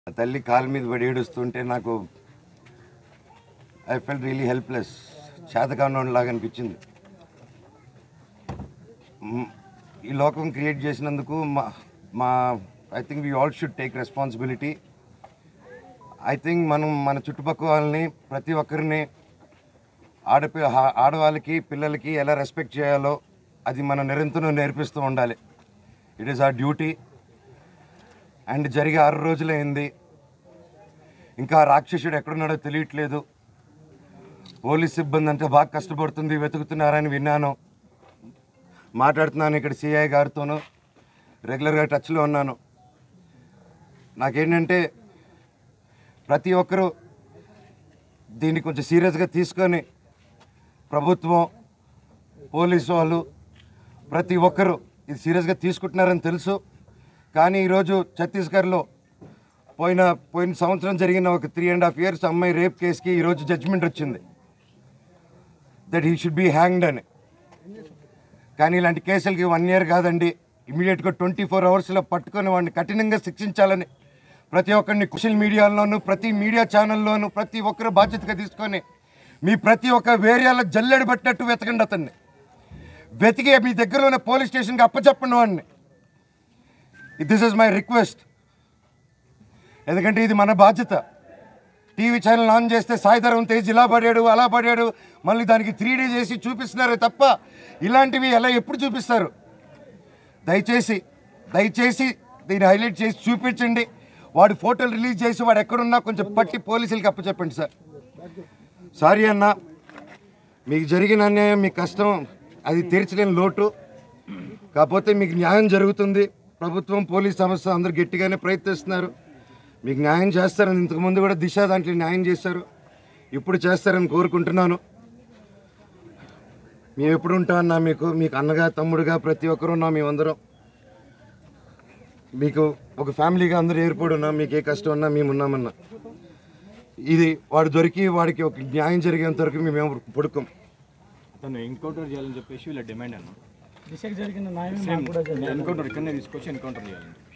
ఆ తల్లి కాలు మీద పడి ఏడుస్తుంటే నాకు ఐ ఫెల్ రియలీ హెల్ప్లెస్ లాగా అనిపించింది మ్, ఈ లోకం క్రియేట్ చేసినందుకు మా మా I think we all should take responsibility I think మనం మన చుట్టుపక్కల వాళ్ళని ప్రతి ఒక్కరిని ఆడపి ఆ- ఆడవాళ్ళకి పిల్లలకి ఎలా రెస్పెక్ట్ చేయాలో అది మనం నిరంతరం నేర్పిస్తూ ఉండాలి it is our duty and జరిగి ఆరు రోజులైంది ఇంకా ఆ రాక్షసుడు ఎక్కడున్నాడో తెలియట్లేదు పోలీస్ సిబ్బంది అంటే బాగా కష్టపడుతుంది వెతుకుతున్నారని విన్నాను మాట్లాడుతున్నాను ఇక్కడ సిఐ గారితోనూ రెగ్యులర్గా టచ్లో ఉన్నాను నాకేంటంటే ప్రతి ఒక్కరూ దీన్ని కొంచెం సీరియస్గా తీసుకొని ప్రభుత్వం పోలీసు వాళ్ళు ప్రతి ఒక్కరూ ఇది సీరియస్గా తీసుకుంటున్నారని తెలుసు కానీ ఈరోజు ఛత్తీస్గఢ్లో పోయిన పోయిన సంవత్సరం జరిగిన ఒక త్రీ అండ్ హాఫ్ ఇయర్స్ అమ్మాయి రేప్ కేసుకి ఈరోజు జడ్జిమెంట్ వచ్చింది that he should be hanged అని కానీ ఇలాంటి కేసులకి వన్ ఇయర్ కాదండి ఇమీడియట్గా ట్వంటీ ఫోర్ అవర్స్లో పట్టుకొని వాడిని కఠినంగా శిక్షించాలని ప్రతి ఒక్కరిని సోషల్ మీడియాలోను ప్రతి మీడియా ఛానల్లోనూ ప్రతి ఒక్కరు బాధ్యతగా తీసుకొని మీ ప్రతి ఒక్క వేరియాలో జల్లెడ పట్టినట్టు వెతకండి అతన్ని వెతికి మీ దగ్గర ఉన్న పోలీస్ స్టేషన్కి అప్పచెప్పండి వాడిని దిస్ ఇస్ మై రిక్వెస్ట్ ఎందుకంటే ఇది మన బాధ్యత టీవీ ఛానల్ ఆన్ చేస్తే సాయిధరం తేజ్ ఇలా పడాడు అలా పడాడు మళ్ళీ దానికి త్రీ డీ చేసి చూపిస్తున్నారు తప్ప ఇలాంటివి ఎలా ఎప్పుడు చూపిస్తారు దయచేసి దయచేసి దీన్ని హైలైట్ చేసి చూపించండి వాడి ఫోటోలు రిలీజ్ చేసి వాడు ఎక్కడున్నా కొంచెం పట్టి పోలీసులకి అప్పచెప్పండి సార్ సారీ అన్న మీకు జరిగిన అన్యాయం మీ కష్టం అది తీర్చలేని లోటు కాకపోతే మీకు న్యాయం జరుగుతుంది ప్రభుత్వం పోలీస్ సంస్థ అందరూ గట్టిగానే ప్రయత్నిస్తున్నారు మీకు న్యాయం చేస్తారని ఇంతకుముందు కూడా దిశ దాంట్లో న్యాయం చేశారు ఇప్పుడు చేస్తారని కోరుకుంటున్నాను మేము ఎప్పుడు ఉంటామన్నా మీకు మీకు అన్నగా తమ్ముడుగా ప్రతి ఒక్కరు ఉన్నాం మేమందరం మీకు ఒక ఫ్యామిలీగా అందరూ ఏర్పడి ఉన్నాం మీకు ఏ కష్టం ఉన్నా మేము ఉన్నామన్నా ఇది వాడు దొరికి వాడికి ఒక న్యాయం జరిగేంత వరకు మేము పడుకోం తను ఎన్కౌంటర్ చేయాలని చెప్పేసి వీళ్ళ డిమాండ్ అన్న దిశకు జరిగిన న్యాయం మాకు కూడా జరిగింది. ఎన్కౌంటర్ ఇక్కడనే తీసుకొచ్చి ఎన్కౌంటర్ చేయాలని